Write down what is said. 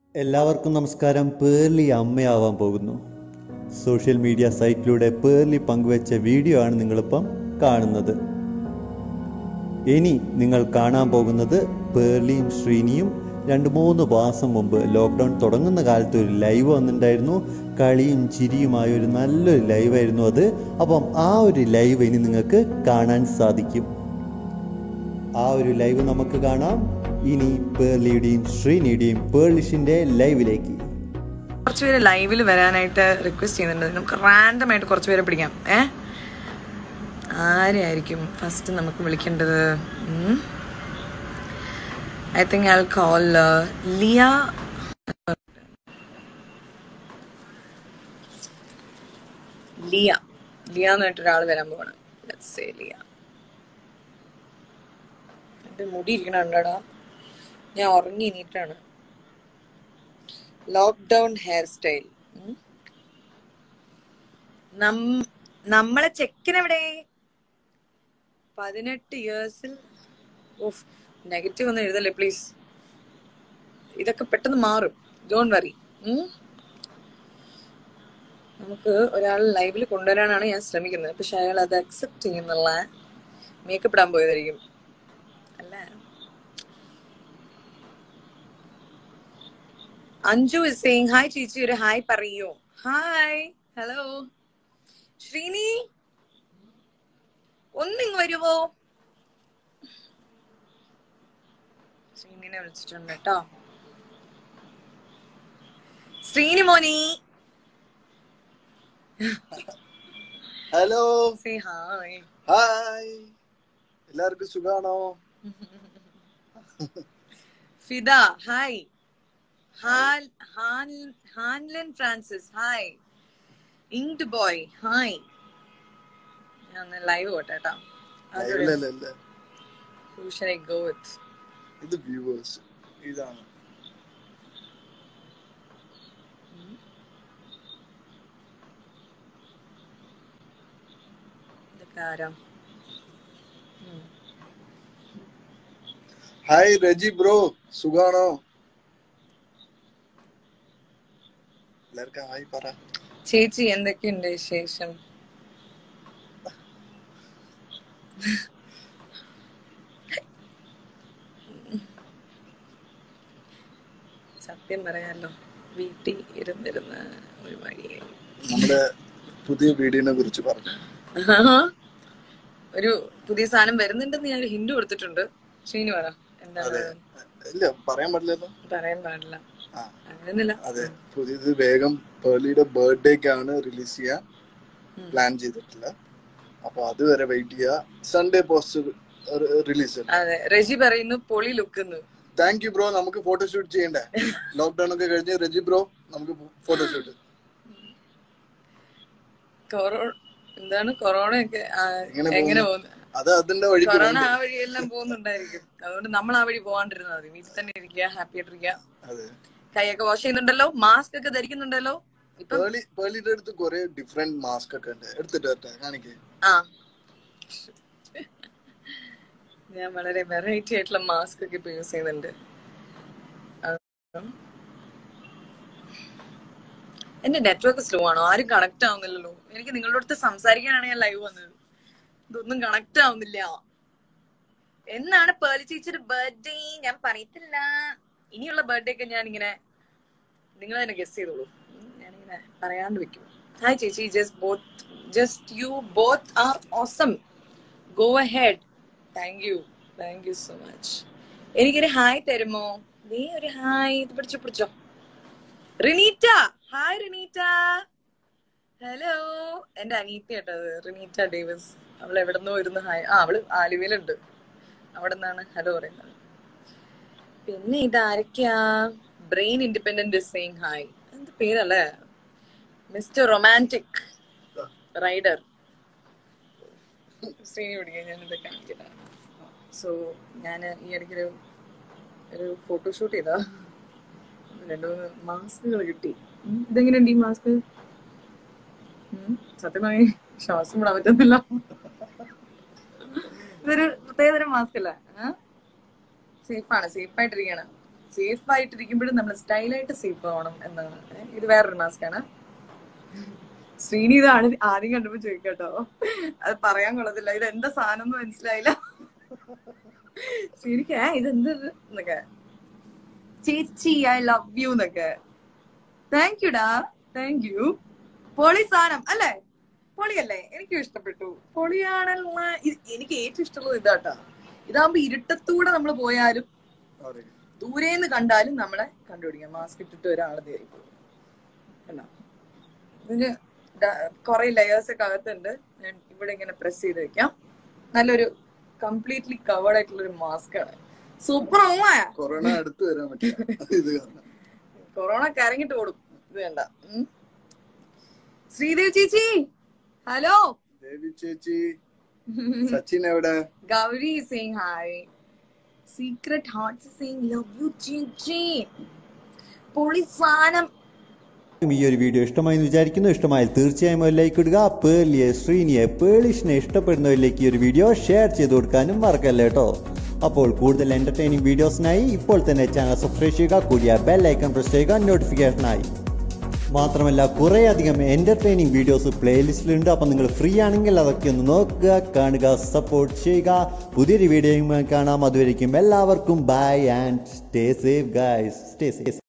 എല്ലാവർക്കും നമസ്കാരം പേർലി അമ്മയാവാൻ പോകുന്നു സോഷ്യൽ മീഡിയ സൈറ്റിലൂടെ പേർലി പങ്കുവച്ച വീഡിയോ ആണ് നിങ്ങളിപ്പം കാണുന്നത് ഇനി നിങ്ങൾ കാണാൻ പോകുന്നത് പേർലിയും ശ്രീനിയും രണ്ട് മൂന്ന് മാസം മുമ്പ് ലോക്ക്ഡൗൺ തുടങ്ങുന്ന കാലത്ത് ഒരു ലൈവ് വന്നിട്ടുണ്ടായിരുന്നു കളിയും ചിരിയുമായ ഒരു നല്ലൊരു ലൈവായിരുന്നു അത് അപ്പം ആ ഒരു ലൈവ് ഇനി നിങ്ങൾക്ക് കാണാൻ സാധിക്കും ആ ഒരു ലൈവ് നമുക്ക് കാണാം ഇനി പേർലിയുടെയും ശ്രീനിയുടെയും പേർലിഷിന്റെ ലൈവിലേക്ക് കുറച്ച് പേര് ലൈവിൽ വരാനായിട്ട് റിക്വസ്റ്റ് ചെയ്യുന്നുണ്ട് നമുക്ക് റാൻഡം ആയിട്ട് കുറച്ച് പേരെ പിടിക്കാം ഏ ആരെയായിരിക്കും ഫസ്റ്റ് നമുക്ക് വിളിക്കേണ്ടത് I think I call Liya Liya Liya എന്നായിട്ട് ഒരാൾ വരാൻ പോവാണ് Let's say ലിയ എന്റെ മുടി ഇരിക്കണുണ്ടടാ ഞാൻ ഉറങ്ങി എണീറ്റാണ് ലോക്ക്ഡൗൺ ഹെയർ സ്റ്റൈൽ നമ്മളെ ചെക്കനെവിടെ പതിനെട്ട് ഇയേഴ്സിൽ ഓഫ് നെഗറ്റീവ് ഒന്നും എഴുതല്ലേ പ്ലീസ് ഇതൊക്കെ പെട്ടെന്ന് മാറും ഡോൺ വറി നമുക്ക് ഒരാൾ ലൈവിൽ കൊണ്ടുവരാനാണ് ഞാൻ ശ്രമിക്കുന്നത് പക്ഷെ അയാൾ അത് അക്സെപ്റ്റ് ചെയ്യുന്നുള്ള മേക്കപ്പ് ഇടാൻ പോയതായിരിക്കും അല്ല അഞ്ജു ഇസ് സെയിങ് ഹായ് ചേച്ചി ഒരു ഹായ് പറയൂ ഹായ് ഹലോ ശ്രീനി ഒന്നിങ് വരുവോ ശ്രീനിനെ വിളിച്ചിട്ടുണ്ട് കേട്ടോ ശ്രീനി മോനി ഹലോ സേ ഹായ് ഹായ് എല്ലാവർക്കും സുഖാണോ ഫിദ ഹായ് ഹാൽ ഹാൻ ഹാൻലൻ ഫ്രാൻസിസ് ഹായ് ഇങ്ഡ് ബോയ് ഹായ് ഞാൻ ലൈവ് പോട്ടെ കേട്ടോ ഇല്ല ഇല്ല ഇല്ല Who should I go with? ഇത് വ്യൂവേഴ്സ് ഇതാണ് ഇതൊക്കെ ആരാ ഹായ് രജി ബ്രോ സുഖാണോ എല്ലാവർക്കും ഹായ് പറ ചേച്ചി എന്തൊക്കെയുണ്ട് വിശേഷം സത്യം പറയാലോ വീട്ടിൽ ഇരുന്നിരുന്ന് ഒരു മടിയായി നമ്മുടെ പുതിയ വീഡിയോനെ കുറിച്ച് പറഞ്ഞു ഒരു പുതിയ സാധനം വരുന്നുണ്ടെന്ന് ഞാൻ ഹിന്ദു കൊടുത്തിട്ടുണ്ട് ശ്രീനി പറ എന്താണ് അതെ ഇല്ല പറയാൻ പറ്റില്ലല്ലോ പറയാൻ പാടില്ല ആ അങ്ങനെയൊന്നുമില്ല അതെ പുതിയത് വേഗം പേർലിയുടെ ബർത്ത്ഡേക്കാണ് റിലീസ് ചെയ്യാൻ പ്ലാൻ ചെയ്തിട്ടില്ല അപ്പൊ അതുവരെ വെയിറ്റ് ചെയ്യാ സൺഡേ പോസ്റ്റ് റിലീസ് അതെ റെജി പറയുന്നു പൊളി ലുക്കുന്നു താങ്ക് യു ബ്രോ നമുക്ക് ഫോട്ടോഷൂട്ട് ചെയ്യണ്ടേ ലോക്ക്ഡൌൺ ഒക്കെ കഴിഞ്ഞ് രജി ബ്രോ നമുക്ക് ഫോട്ടോഷൂട്ട് കൊറോണ എന്താണ് കൊറോണ ഒക്കെ എങ്ങനെ എങ്ങനെ പോകുന്നു? പോകുന്നു അത് അതിന്റെ വഴിക്ക് കൊറോണ പോകുന്നു. ആ വഴിയെല്ലാം പോകുന്നുണ്ടായിരിക്കും അതുകൊണ്ട് നമ്മൾ ആ വഴി പോകാണ്ടിരുന്നാൽ മതി വീട്ടിൽ തന്നെ ഇരിക്കുക ഹാപ്പി ആയിട്ടിരിക്കുക അതെ കൈയൊക്കെ വാഷ് ചെയ്യുന്നുണ്ടല്ലോ മാസ്ക് ഒക്കെ ധരിക്കുന്നുണ്ടല്ലോ ഇപ്പൊ പേളി പേളിയുടെ അടുത്ത് കുറെ ഡിഫറെന്റ് മാസ്ക് ഒക്കെ ഉണ്ട് എടുത്തിട്ട് വരട്ടെ കാണിക്കേ ആ ഞാൻ വളരെ വെറൈറ്റി ആയിട്ടുള്ള മാസ്ക് ഒക്കെ ഇപ്പൊ യൂസ് ചെയ്യുന്നുണ്ട് ആ. എന്റെ നെറ്റ്വർക്ക് സ്ലോ ആണോ ആരും കണക്ട് ആവുന്നില്ലല്ലോ എനിക്ക് നിങ്ങളുടെ അടുത്ത് സംസാരിക്കാനാണ് ഞാൻ ലൈവ് വന്നത് ഇതൊന്നും കണക്ട് ആവുന്നില്ല എന്നാണ് പേളി ചേച്ചിയുടെ ബർത്ത്ഡേ ഞാൻ പറയത്തില്ല ഇനിയുള്ള ബർത്ത്ഡേ ഒക്കെ ഞാൻ ഇങ്ങനെ നിങ്ങൾ തന്നെ ഗസ് ചെയ്തോളൂ ഉം, ഞാനിങ്ങനെ പറയാണ്ട് വെക്കും ഹായ് ചേച്ചി just both just you both are awesome go ahead thank you thank you so much എനിക്കൊരു ഹായ് തരുമോ നീ ഒരു ഹായ് ഇത് പിടിച്ചോ പിടിച്ചോ റിനീറ്റ ഹായ് റിനീറ്റ ഹലോ എന്റെ അനീറ്റ കേട്ടത് റിനീറ്റ ഡേവിസ് അവൾ എവിടെന്നോ ഇരുന്ന് ഹായ് ആ അവള് ആലുവയിലുണ്ട് അവിടെ നിന്നാണ് ഹലോ പറയുന്നത് പിന്നെ ഇതാരൊക്കെയാ ബ്രെയിൻ ഇൻഡിപെൻഡന്റ് സെയിങ് ഹായ് എന്ത് പേരല്ലേ മിസ്റ്റർ റൊമാൻറ്റിക് റൈഡർ ശ്രീനി പിടിക്കാൻ ഞാനിത് കാണിക്കട്ടെ സോ ഞാൻ ഈ ഇടയ്ക്കൊരു ഒരു ഫോട്ടോഷൂട്ട് ചെയ്താ രണ്ടു മൂന്ന് മാസ്കുകൾ കിട്ടി ഉം, ഇതെങ്ങനെയുണ്ട് ഈ മാസ്ക് സത്യമായി ശ്വാസം വിടാൻ പറ്റുന്നില്ല ഇതൊരു പ്രത്യേകതരം മാസ്ക് അല്ലേ സേഫാണ് സേഫ് ആയിട്ടിരിക്കുകയാണ് സേഫ് ആയിട്ടിരിക്കുമ്പോഴും നമ്മൾ സ്റ്റൈലായിട്ട് സേഫ് ആവണം എന്നാണ് ഏ, ഇത് വേറൊരു മാസ്ക് ആണ് ശ്രീനി ഇതാണ് ആദ്യം കണ്ടപ്പോ ചോദിക്കട്ടോ അത് പറയാൻ കൊള്ളത്തില്ല ഇത് എന്താ സാധനം എന്ന് മനസ്സിലായില്ല ശ്രീനിക്ക് ഏ ഇതെന്ത് ഇത്?" എന്നൊക്കെ ചേച്ചി ഐ ലവ് യു എന്നൊക്കെ താങ്ക് യുടാ താങ്ക് യു പൊളി സാധനം അല്ലേ പൊളിയല്ലേ എനിക്കും ഇഷ്ടപ്പെട്ടു പൊളിയാണല്ല ഇത് എനിക്ക് ഏറ്റവും ഇഷ്ടമുള്ളത് ഇതാട്ടാ ഇതാകുമ്പോ ഇരുട്ടത്തൂടെ നമ്മൾ പോയാലും അറിയാം. ദൂരേന്ന് കണ്ടാലും നമ്മളെ കണ്ടുപിടിക്കാം മാസ്ക് ഇട്ടിട്ട് ഒരാൾ കണ്ടോ ഇതിന് കുറെ ലെയേഴ്സ് ഒക്കെ അകത്തുണ്ട് ഞാൻ ഇവിടെ ഇങ്ങനെ പ്രസ് ചെയ്ത് വെക്കാം നല്ലൊരു കംപ്ലീറ്റ്ലി കവേർഡ് ആയിട്ടുള്ള ഒരു മാസ്ക് ആണ് സൂപ്പർ ഓമായ കൊറോണ അടുത്ത് വരാൻ പറ്റില്ല ഇത് കാരണം കൊറോണ കരങ്ങിട്ട് ഓടും ഇത് വേണ്ട ഉം. ശ്രീദേവ് ചേച്ചി ഹലോ ദേവി ചേച്ചി സച്ചിൻ എവിടെ Gauri saying hi secret hearts saying love you ചേച്ചി പൊളി സാധനം ഈ ഒരു വീഡിയോ ഇഷ്ടമായി എന്ന് വിചാരിക്കുന്നു ഇഷ്ടമായാൽ തീർച്ചയായും ഒരു ലൈക്ക് ഇടുക പേർലിയെ ശ്രീനിയെ പേളിഷിനെ ഇഷ്ടപ്പെടുന്നവരിലേക്ക് ഈ ഒരു വീഡിയോ ഷെയർ ചെയ്ത് കൊടുക്കാനും മറക്കല്ല കേട്ടോ അപ്പോൾ കൂടുതൽ എന്റർടൈനിങ് വീഡിയോസിനായി ഇപ്പോൾ തന്നെ ചാനൽ സബ്സ്ക്രൈബ് ചെയ്യുക കൂടിയ ബെൽ ഐക്കൺ പ്രസ് ചെയ്യുക നോട്ടിഫിക്കേഷനായി മാത്രമല്ല കുറേ അധികം എന്റർടൈനിങ് വീഡിയോസ് പ്ലേലിസ്റ്റിലുണ്ട് അപ്പം നിങ്ങൾ ഫ്രീ ആണെങ്കിൽ അതൊക്കെ ഒന്ന് നോക്കുക കാണുക സപ്പോർട്ട് ചെയ്യുക പുതിയൊരു വീഡിയോയുമായി കാണാം അതുവരെയും എല്ലാവർക്കും bye and stay safe guys stay safe